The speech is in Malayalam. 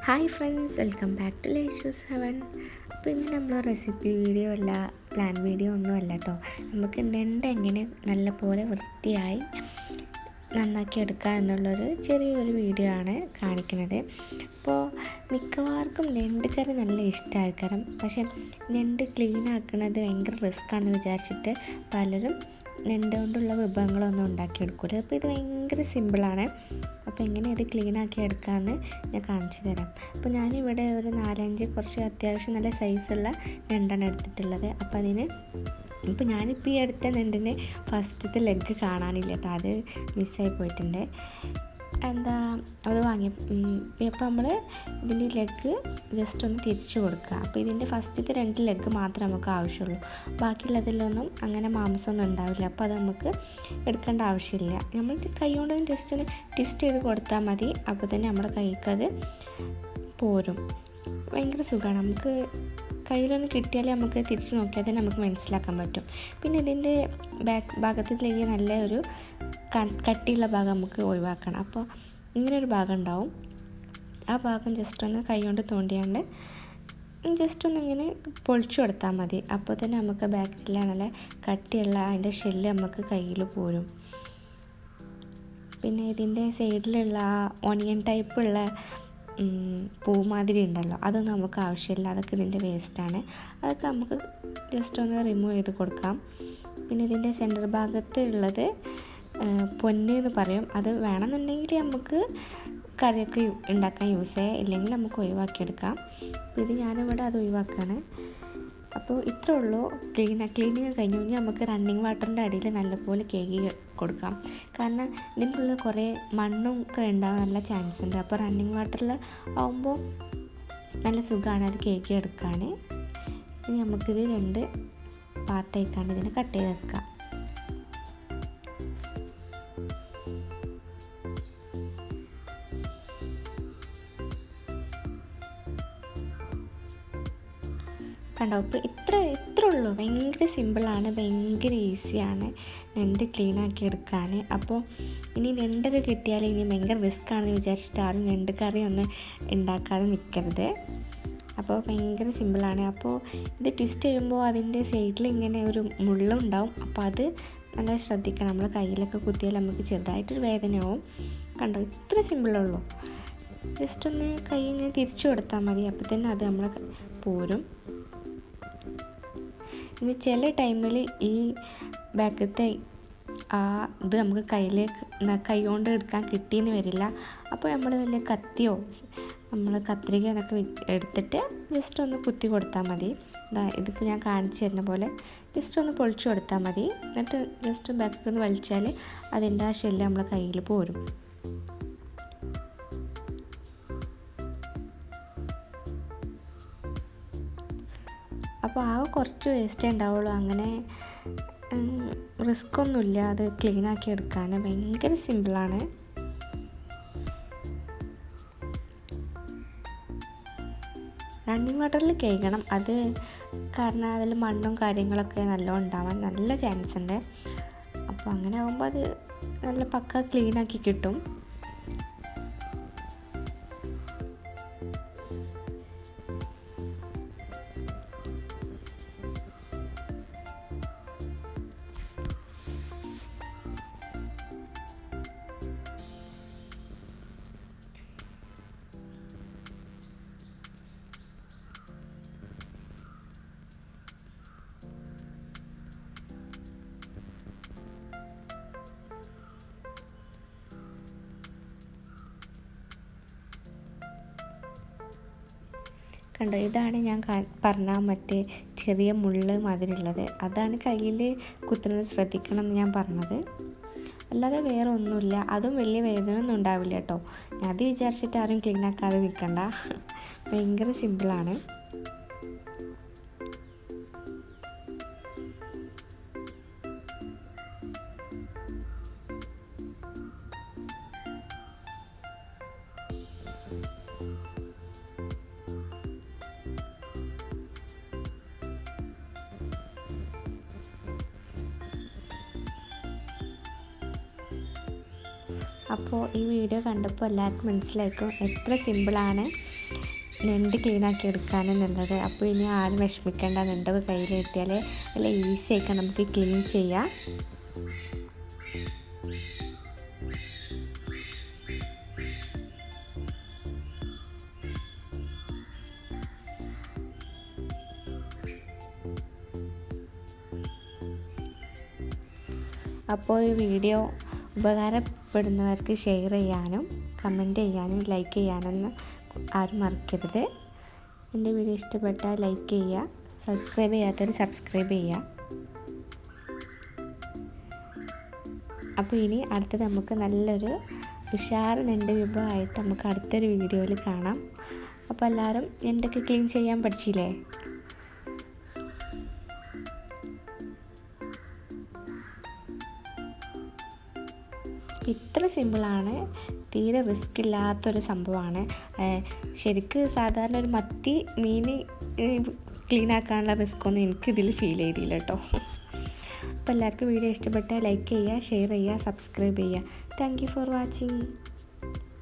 hi friends welcome back to Leshu seven അപ്പോൾ ഇന്ന് നമ്മൾ റെസിപ്പി വീഡിയോ അല്ല പ്ലാൻ വീഡിയോ ഒന്നും അല്ല കേട്ടോ നമുക്ക് നെണ്ട് എങ്ങനെ നല്ല പോലെ വൃത്തിയായി നന്നാക്കി എടുക്കുക എന്നുള്ളൊരു ചെറിയൊരു വീഡിയോ ആണ് കാണിക്കുന്നത് അപ്പോൾ മിക്കവാർക്കും നെണ്ട് കറി നല്ല ഇഷ്ടമായിരിക്കണം പക്ഷേ നെണ്ട് ക്ലീൻ ആക്കുന്നത് ഭയങ്കര റിസ്ക് ആണെന്ന് വിചാരിച്ചിട്ട് പലരും നെണ്ട് കൊണ്ടുള്ള വിഭവങ്ങളൊന്നും ഉണ്ടാക്കിയെടുക്കില്ല അപ്പോൾ ഇത് ഭയങ്കര സിമ്പിളാണ് അപ്പോൾ എങ്ങനെ ഇത് ക്ലീൻ ആക്കി എടുക്കാമെന്ന് ഞാൻ കാണിച്ചു തരാം അപ്പോൾ ഞാനിവിടെ ഒരു നാലഞ്ച് കുറച്ച് അത്യാവശ്യം നല്ല സൈസുള്ള നെണ്ടാണ് എടുത്തിട്ടുള്ളത് അപ്പോൾ അതിന് ഇപ്പോൾ ഞാനിപ്പോൾ ഈ എടുത്ത നെണ്ടിന് ഫസ്റ്റത്തെ ലെഗ് കാണാനില്ല കേട്ടോ അത് മിസ്സായി പോയിട്ടുണ്ട് എന്താ അത് വാങ്ങി ഇപ്പോൾ നമ്മൾ ഇതിൻ്റെ ലെഗ് ജസ്റ്റ് ഒന്ന് തിരിച്ചു കൊടുക്കുക അപ്പോൾ ഇതിൻ്റെ ഫസ്റ്റത്തെ രണ്ട് ലെഗ് മാത്രമേ നമുക്ക് ആവശ്യമുള്ളൂ ബാക്കിയുള്ളതിലൊന്നും അങ്ങനെ മാംസമൊന്നും ഉണ്ടാവില്ല അപ്പോൾ അത് നമുക്ക് എടുക്കേണ്ട ആവശ്യമില്ല നമ്മൾ കൈ കൊണ്ട് ജസ്റ്റ് ഒന്ന് ട്വിസ്റ്റ് ചെയ്ത് കൊടുത്താൽ മതി അപ്പോൾ തന്നെ നമ്മുടെ കൈക്ക് അത് പോരും ഭയങ്കര സുഖമാണ് നമുക്ക് കയ്യിലൊന്ന് കിട്ടിയാലേ നമുക്ക് തിരിച്ച് നോക്കിയാൽ തന്നെ നമുക്ക് മനസ്സിലാക്കാൻ പറ്റും പിന്നെ ഇതിൻ്റെ ബാക്ക് ഭാഗത്തിലേക്ക് നല്ല ഒരു കട്ടിയുള്ള ഭാഗം നമുക്ക് ഒഴിവാക്കണം അപ്പോൾ ഇങ്ങനെ ഒരു ഭാഗം ഉണ്ടാവും ആ ഭാഗം ജസ്റ്റ് ഒന്ന് കൈ കൊണ്ട് തോണ്ടിയാണ്ട് ജസ്റ്റ് ഒന്ന് ഇങ്ങനെ പൊളിച്ചു കൊടുത്താൽ മതി അപ്പോൾ തന്നെ നമുക്ക് ബാക്കിലെ നല്ല കട്ടിയുള്ള അതിൻ്റെ ഷെല്ല് നമുക്ക് കയ്യിൽ പോരും പിന്നെ ഇതിൻ്റെ സൈഡിലുള്ള ആ ഓണിയൻ ടൈപ്പുള്ള പൂമാതിരി ഉണ്ടല്ലോ അതൊന്നും നമുക്ക് ആവശ്യമില്ല അതൊക്കെ ഇതിൻ്റെ വേസ്റ്റാണ് അതൊക്കെ നമുക്ക് ജസ്റ്റ് ഒന്ന് റിമൂവ് ചെയ്ത് കൊടുക്കാം പിന്നെ ഇതിൻ്റെ സെൻറ്റർ ഭാഗത്ത് ഉള്ളത് പൊന്ന് എന്ന് പറയും അത് വേണമെന്നുണ്ടെങ്കിൽ നമുക്ക് കറിയൊക്കെ ഉണ്ടാക്കാൻ യൂസ് ചെയ്യാം ഇല്ലെങ്കിൽ നമുക്ക് ഒഴിവാക്കിയെടുക്കാം അപ്പോൾ ഇത് ഞാനിവിടെ അത് ഒഴിവാക്കുകയാണ് അപ്പോൾ ഇത്രേ ഉള്ളൂ ക്ലീൻ ക്ലീനിങ് കഴിഞ്ഞു കഴിഞ്ഞാൽ നമുക്ക് റണ്ണിങ് വാട്ടറിൻ്റെ അടിയിൽ നല്ലപോലെ കേക്ക് കൊടുക്കാം കാരണം ഇതിൻ്റെ ഉള്ളിൽ കുറേ മണ്ണും ഒക്കെ ഉണ്ടാകാൻ നല്ല ചാൻസ് ഉണ്ട് അപ്പോൾ റണ്ണിങ് വാട്ടറിൽ ആകുമ്പോൾ നല്ല സുഖമാണ് അത് കേക്ക് എടുക്കാൻ ഇനി നമുക്കിത് രണ്ട് പാർട്ടായിക്കാണ്ട് ഇതിനെ കട്ട് ചെയ്തെടുക്കാം കണ്ടോ ഇപ്പോൾ ഇത്ര ഇത്ര ഉള്ളൂ ഭയങ്കര സിമ്പിളാണ് ഭയങ്കര ഈസിയാണ് നെണ്ട് ക്ലീൻ ആക്കി എടുക്കാൻ അപ്പോൾ ഇനി നെണ്ടൊക്കെ കിട്ടിയാൽ ഇനി ഭയങ്കര റിസ്ക് ആണെന്ന് വിചാരിച്ചിട്ട് ആരും നെണ്ട് കറി ഒന്നും ഉണ്ടാക്കാതെ നിൽക്കരുത് അപ്പോൾ ഭയങ്കര സിമ്പിളാണ് അപ്പോൾ ഇത് ട്വിസ്റ്റ് ചെയ്യുമ്പോൾ അതിൻ്റെ സൈഡിൽ ഇങ്ങനെ ഒരു മുള്ളുണ്ടാവും അപ്പോൾ അത് നല്ല ശ്രദ്ധിക്കണം നമ്മൾ കയ്യിലൊക്കെ കുത്തിയാൽ നമുക്ക് ചെറുതായിട്ടൊരു വേദനയാവും കണ്ടോ ഇത്ര സിമ്പിളുള്ളൂ ജസ്റ്റ് ഒന്ന് കൈ ഇങ്ങനെ തിരിച്ചു കൊടുത്താൽ മതി അപ്പോൾ തന്നെ അത് നമ്മൾ പോരും ഇനി ചില ടൈമിൽ ഈ ബാക്കത്തെ ആ ഇത് നമുക്ക് കയ്യിൽ കൈ കൊണ്ട് എടുക്കാൻ കിട്ടിയെന്ന് വരില്ല അപ്പോൾ നമ്മൾ വല്ല കത്തിയോ നമ്മൾ കത്രിക എന്നൊക്കെ എടുത്തിട്ട് ജസ്റ്റ് ഒന്ന് കുത്തി കൊടുത്താൽ മതി ഇതിപ്പോൾ ഞാൻ കാണിച്ചു തരുന്ന പോലെ ജസ്റ്റ് ഒന്ന് പൊളിച്ചു കൊടുത്താൽ മതി എന്നിട്ട് ജസ്റ്റ് ബാക്കിൽ നിന്ന് വലിച്ചാൽ അതിൻ്റെ ആ ഷെല്ല് നമ്മളെ കയ്യിൽ പോരും അപ്പോൾ ആകെ കുറച്ച് വേസ്റ്റേ ഉണ്ടാവുള്ളൂ അങ്ങനെ റിസ്ക് ഒന്നുമില്ല അത് ക്ലീൻ ആക്കി എടുക്കാൻ ഭയങ്കര സിമ്പിളാണ് റണ്ണിങ് വാട്ടറിൽ കേൾക്കണം അത് കാരണം അതിൽ മണ്ണും കാര്യങ്ങളൊക്കെ നല്ലോണം ഉണ്ടാവാൻ നല്ല ചാൻസ് ഉണ്ട് അപ്പോൾ അങ്ങനെ ആകുമ്പോൾ അത് നല്ല പക്ക ക്ലീൻ ആക്കി കിട്ടും കണ്ടോ ഇതാണ് ഞാൻ പറഞ്ഞ മറ്റേ ചെറിയ മുള്ള് മാതിരിയുള്ളത് അതാണ് കയ്യിൽ കുത്തുന്നത് ശ്രദ്ധിക്കണം എന്ന് ഞാൻ പറഞ്ഞത് അല്ലാതെ വേറെ ഒന്നുമില്ല അതും വലിയ വേദന ഒന്നും ഉണ്ടാവില്ല കേട്ടോ ഞാൻ അത് വിചാരിച്ചിട്ട് ആരും ക്ലീൻ ആക്കാതെ നിൽക്കണ്ട ഭയങ്കര സിമ്പിളാണ് അപ്പോൾ ഈ വീഡിയോ കണ്ടപ്പോൾ എല്ലാവർക്കും മനസ്സിലാക്കും എത്ര സിമ്പിളാണ് ഞണ്ട് ക്ലീൻ ആക്കി എടുക്കാനെന്നുള്ളത് അപ്പോൾ ഇനി ആരും വിഷമിക്കേണ്ട ഞണ്ടൊക്കെ കയ്യിൽ കിട്ടിയാൽ നല്ല ഈസി ആയിട്ട് നമുക്ക് ക്ലീൻ ചെയ്യാം അപ്പോൾ ഈ വീഡിയോ ഉപകാരപ്പെടുന്നവർക്ക് ഷെയർ ചെയ്യാനും കമൻറ്റ് ചെയ്യാനും ലൈക്ക് ചെയ്യാനൊന്നും ആരും മറക്കരുത് എൻ്റെ വീഡിയോ ഇഷ്ടപ്പെട്ടാൽ ലൈക്ക് ചെയ്യുക സബ്സ്ക്രൈബ് ചെയ്യാത്തവർ സബ്സ്ക്രൈബ് ചെയ്യുക അപ്പോൾ ഇനി അടുത്തത് നമുക്ക് നല്ലൊരു ഉഷാർ നെണ്ട് വിഭവമായിട്ട് നമുക്ക് അടുത്തൊരു വീഡിയോയിൽ കാണാം അപ്പോൾ എല്ലാവരും ഞണ്ടൊക്കെ ക്ലീൻ ചെയ്യാൻ പഠിച്ചില്ലേ ഇത്ര സിമ്പിളാണ് തീരെ റിസ്ക് ഇല്ലാത്തൊരു സംഭവമാണ് ശരിക്ക് സാധാരണ ഒരു മത്തി മീൻ ക്ലീൻ ആക്കാനുള്ള റിസ്ക് ഒന്നും എനിക്കിതിൽ ഫീൽ ചെയ്തില്ല കേട്ടോ അപ്പോൾ എല്ലാവർക്കും വീഡിയോ ഇഷ്ടപ്പെട്ടാൽ ലൈക്ക് ചെയ്യുക ഷെയർ ചെയ്യുക സബ്സ്ക്രൈബ് ചെയ്യുക താങ്ക് യു ഫോർ വാച്ചിങ്